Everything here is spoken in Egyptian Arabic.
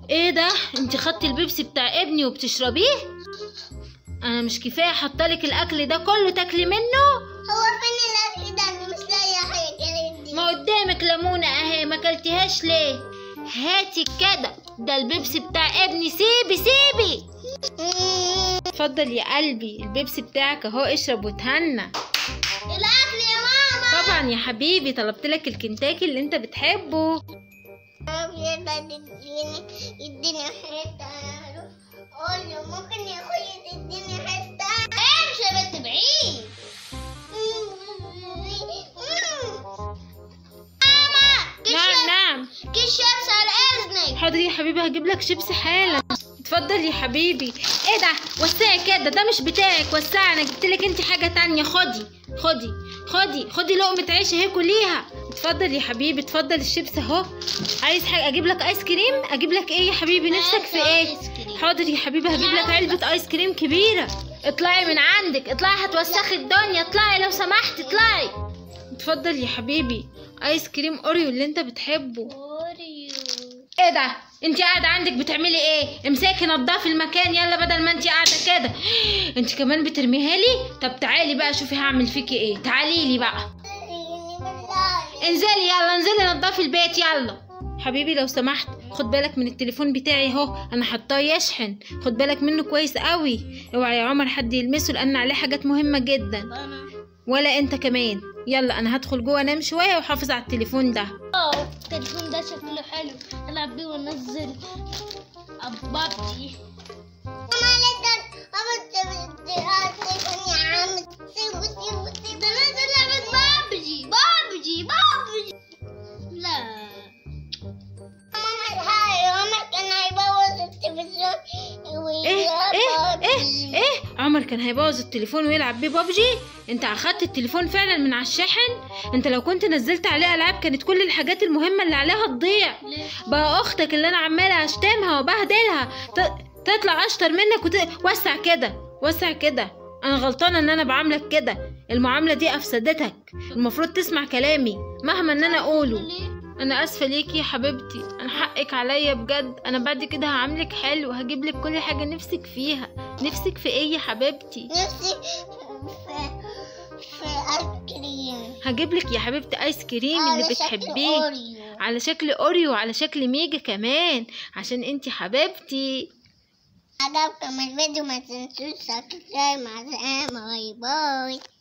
ايه ده انت خدتي البيبسي بتاع ابني وبتشربيه انا مش كفايه حطلك الاكل ده كله تاكلي منه هو فين الاكل ده انا مش لاقي حاجه دي ما قدامك ليمونه اهي ما اكلتيهاش ليه هاتي كده ده البيبسي بتاع ابني سيبي سيبي اتفضل يا قلبي البيبسي بتاعك اهو اشرب وتهنى الاكل يا ماما طبعا يا حبيبي طلبت لك الكنتاكي اللي انت بتحبه يلا يديني يديني حته قول له ممكن يا اخويا تديني حته امشي يا بنت بعيد ماما نعم نعم كيس شمس على اذنك حاضر يا حبيبي هجيب لك شيبسي حالا اتفضل يا حبيبي ايه ده وسعي كده ده مش بتاعك وسعي انا جبت لك انت حاجه تانية خدي خدي خدي خدي لقمه عيش اهي كليها اتفضل يا حبيبي اتفضل الشيبس اهو عايز حاجه اجيب لك ايس كريم اجيب لك ايه يا حبيبي نفسك في ايه آيس كريم. حاضر يا حبيبي هجيب لك علبه ايس كريم كبيره اطلعي من عندك اطلعي هتوسخي الدنيا اطلعي لو سمحت اطلعي اتفضل يا حبيبي ايس كريم اوريو اللي انت بتحبه اوريو ايه ده انت قاعده عندك بتعملي ايه امسكي نضفي المكان يلا بدل ما انت قاعده كده انت كمان بترميها لي طب تعالي بقى شوفي هعمل فيكي ايه تعالي لي بقى انزلي يلا انزلي نضفي البيت يلا حبيبي لو سمحت خد بالك من التليفون بتاعي اهو انا حطاه يشحن خد بالك منه كويس قوي اوعى يا عمر حد يلمسه لان عليه حاجات مهمه جدا انا ولا انت كمان يلا انا هدخل جوه انام شويه وحافظ على التليفون ده اه التليفون ده شكله حلو العب بيه وانزل بابجي ماما لسه بابا يا عم سيبه سيبه سيبه ده نزل لعبة بابجي بابجي بابجي لا ماما الحقي عمر كان هيبوظ التلفزيون ايه ايه ايه ايه عمر كان هيبوظ التليفون ويلعب بيه بابجي انت اخدت التليفون فعلا من على الشاحن انت لو كنت نزلت عليه العاب كانت كل الحاجات المهمه اللي عليها تضيع ليه؟ بقى اختك اللي انا عماله اشتمها وبهدلها ت- تطلع اشطر منك وت... وسع كده وسع كده انا غلطانه ان انا بعاملك كده المعامله دي افسدتك المفروض تسمع كلامي مهما ان انا اقوله ليه؟ انا اسفه ليكي يا حبيبتي انا حقك عليا بجد انا بعد كده هعاملك حلو هجيب لك كل حاجه نفسك فيها نفسك في ايه يا حبيبتي نفسي في في ايس كريم هجيب لك يا حبيبتي ايس كريم على اللي شكل بتحبيه أوريو. على شكل اوريو وعلى شكل ميجا كمان عشان انتي حبيبتي عجبكم الفيديو ما تنسوش سبسكرايب مع السلامة باي باي